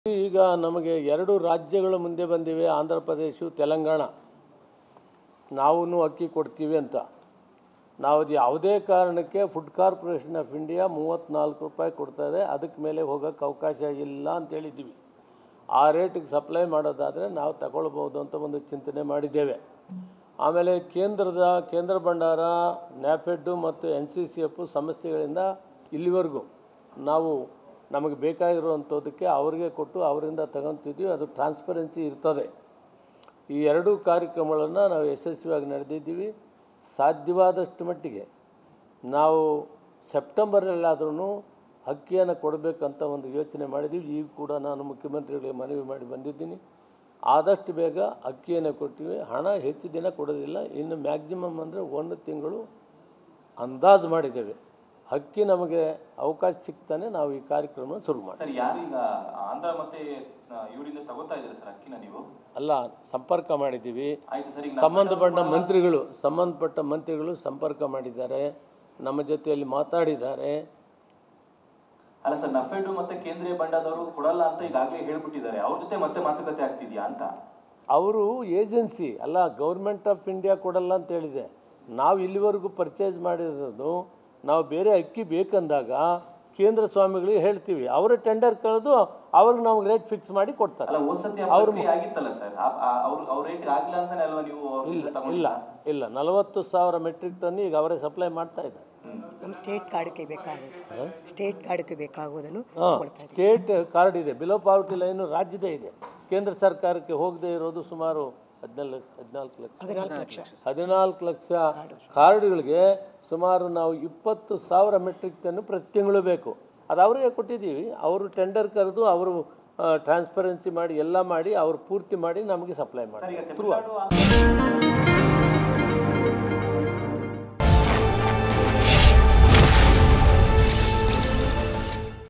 ಈಗ ನಮಗೆ ಎರಡು ರಾಜ್ಯಗಳು ಮುಂದೆ ಬಂದಿವೆ ಆಂಧ್ರ ಪ್ರದೇಶ ತೆಲಂಗಾಣ ನಾವು ಅಕ್ಕಿ ಕೊಡ್ತೀವಿ ಅಂತ ನಾವು ಅದು ಯಾವುದೇ ಕಾರಣಕ್ಕೆ ಫುಡ್ ಕಾರ್ಪೊರೇಷನ್ ಆಫ್ ಇಂಡಿಯಾ ಮೂವತ್ತ್ನಾಲ್ಕು ರೂಪಾಯಿ ಕೊಡ್ತಾ ಇದೆ ಅದಕ್ಕೆ ಮೇಲೆ ಹೋಗೋಕ್ಕೆ ಅವಕಾಶ ಇಲ್ಲ ಅಂತ ಹೇಳಿದ್ದೀವಿ ಆ ರೇಟಿಗೆ ಸಪ್ಲೈ ಮಾಡೋದಾದರೆ ನಾವು ತಗೊಳ್ಬೋದು ಅಂತ ಒಂದು ಚಿಂತನೆ ಮಾಡಿದ್ದೇವೆ ಆಮೇಲೆ ಕೇಂದ್ರದ ಕೇಂದ್ರ ಭಂಡಾರ ನ್ಯಾಫೆಡ್ಡು ಮತ್ತು ಎನ್ ಸಿ ಸಿ ಎಫ್ ಸಂಸ್ಥೆಗಳಿಂದ ಇಲ್ಲಿವರೆಗೂ ನಾವು ನಮಗೆ ಬೇಕಾಗಿರುವಂಥದ್ದಕ್ಕೆ ಅವರಿಗೆ ಕೊಟ್ಟು ಅವರಿಂದ ತಗೊತಿದ್ವಿ ಅದು ಟ್ರಾನ್ಸ್ಪರೆನ್ಸಿ ಇರ್ತದೆ ಈ ಎರಡೂ ಕಾರ್ಯಕ್ರಮಗಳನ್ನು ನಾವು ಯಶಸ್ವಿಯಾಗಿ ನಡೆದಿದ್ದೀವಿ ಸಾಧ್ಯವಾದಷ್ಟು ಮಟ್ಟಿಗೆ ನಾವು ಸೆಪ್ಟೆಂಬರಲ್ಲಾದ್ರೂ ಅಕ್ಕಿಯನ್ನು ಕೊಡಬೇಕಂತ ಒಂದು ಯೋಚನೆ ಮಾಡಿದ್ದೀವಿ ಈಗ ಕೂಡ ನಾನು ಮುಖ್ಯಮಂತ್ರಿಗಳಿಗೆ ಮನವಿ ಮಾಡಿ ಬಂದಿದ್ದೀನಿ ಆದಷ್ಟು ಬೇಗ ಅಕ್ಕಿಯನ್ನು ಕೊಟ್ಟಿವಿ ಹಣ ಹೆಚ್ಚು ದಿನ ಕೊಡೋದಿಲ್ಲ ಇನ್ನು ಮ್ಯಾಕ್ಸಿಮಮ್ ಅಂದರೆ ಒಂದು ತಿಂಗಳು ಅಂದಾಜು ಮಾಡಿದ್ದೇವೆ ಅಕ್ಕಿ ನಮಗೆ ಅವಕಾಶ ಸಿಗ್ತಾನೆ ನಾವು ಈ ಕಾರ್ಯಕ್ರಮ ಶುರು ಮಾಡಿ ಸರ್ ಯಾರೀಗ ಆಂಧ್ರ ಮತ್ತೆ ಆ, ಇವರಿಂದ ತಗೋತಾ ಇದ್ದಾರೆ ಸರ್ ಅಕ್ಕಿನ ನೀವು ಅಲ್ಲ ಸಂಪರ್ಕ ಮಾಡಿದ್ದೀವಿ ಆಯ್ತು ಸರ್ ಈಗ ಸಂಬಂಧಪಟ್ಟ ಮಂತ್ರಿಗಳು ಸಂಬಂಧಪಟ್ಟ ಮಂತ್ರಿಗಳು ಸಂಪರ್ಕ ಮಾಡಿದ್ದಾರೆ ನಮ್ಮ ಜೊತೆಯಲ್ಲಿ ಮಾತಾಡಿದ್ದಾರೆ ಅಲ್ಲ ಸರ್ ನಫೆಡ್ ಮತ್ತೆ ಕೇಂದ್ರೀಯ ಬಂಡದವರು ಕೊಡಲ್ಲ ಅಂತ ಈಗಾಗಲೇ ಹೇಳ್ಬಿಟ್ಟಿದ್ದಾರೆ ಅವ್ರ ಜೊತೆ ಮತ್ತೆ ಮಾತುಕತೆ ಆಗ್ತಿದ್ಯಾ ಅಂತ ಅವರು ಏಜೆನ್ಸಿ ಅಲ್ಲ ಗೌರ್ಮೆಂಟ್ ಆಫ್ ಇಂಡಿಯಾ ಕೊಡಲ್ಲ ಅಂತ ಹೇಳಿದೆ ನಾವು ಇಲ್ಲಿವರೆಗೂ ಪರ್ಚೇಸ್ ಮಾಡಿರೋದು ನಾವು ಬೇರೆ ಅಕ್ಕಿ ಬೇಕಂದಾಗ ಕೇಂದ್ರ ಸ್ವಾಮಿಗಳಿಗೆ ಹೇಳ್ತೀವಿ ಅವರ ಟೆಂಡರ್ ಕಳೆದು ಅವ್ರಿಗೆ ನಮ್ಗೆ ರೇಟ್ ಫಿಕ್ಸ್ ಮಾಡಿ ಕೊಡ್ತಾರೆ ಅಲ್ಲ ಹೋದ್ ಸತಿ ಪ್ರಕ್ರಿಯೆ ಆಗಿತ್ತಲ್ಲ ಸರ್ ಅವ್ರ ಅವ್ರ ರೇಟ್ ಆಗಿಲ್ಲ ಅಂತಾನೆ ಅಲ್ವಾ ನೀವು ಇಲ್ಲ ತಗೊಂಡಿದ್ದು? ಇಲ್ಲ ಇಲ್ಲ ನಲವತ್ತು ಸಾವಿರ ಮೆಟ್ರಿಕ್ ಟನ್ ಈಗ ಅವರೇ ಸಪ್ಲೈ ಮಾಡ್ತಾ ಇದ್ದಾರೆ ನಮ್ಮ ಸ್ಟೇಟ್ ಕಾರ್ಡ್ಗೆ ಬೇಕಾಗೋದು ಸ್ಟೇಟ್ ಕಾರ್ಡ್ಗೆ ಬೇಕಾಗೋದನ್ನು ಹಾಂ ಕೊಡ್ತಾ ಇದ್ದೀವಿ ಸ್ಟೇಟ್ ಕಾರ್ಡ್ ಇದೆ ಬಿಲೋ ಪಾವರ್ಟಿ ಲೈನು ರಾಜ್ಯದೇ ಇದೆ ಕೇಂದ್ರ ಸರ್ಕಾರಕ್ಕೆ ಹೋಗದೇ ಇರೋದು ಸುಮಾರು ಹದಿನಾಲ್ಕು ಹದಿನಾಲ್ಕು ಲಕ್ಷ ಹದಿನಾಲ್ಕು ಲಕ್ಷ ಹದಿನಾಲ್ಕು ಲಕ್ಷ ಕಾರ್ಡ್ಗಳಿಗೆ ಸುಮಾರು ನಾವು ಇಪ್ಪತ್ತು ಸಾವಿರ ಮೆಟ್ರಿಕ್ ಟನ್ ಪ್ರತಿ ತಿಂಗಳು ಬೇಕು ಅದು ಅವರಿಗೆ ಕೊಟ್ಟಿದ್ದೀವಿ ಅವರು ಟೆಂಡರ್ ಕರೆದು ಅವರು ಟ್ರಾನ್ಸ್ಪರೆನ್ಸಿ ಮಾಡಿ ಎಲ್ಲ ಮಾಡಿ ಅವರು ಪೂರ್ತಿ ಮಾಡಿ ನಮಗೆ ಸಪ್ಲೈ ಮಾಡಿ ಈಗ ತಮಿಳ್ನಾಡು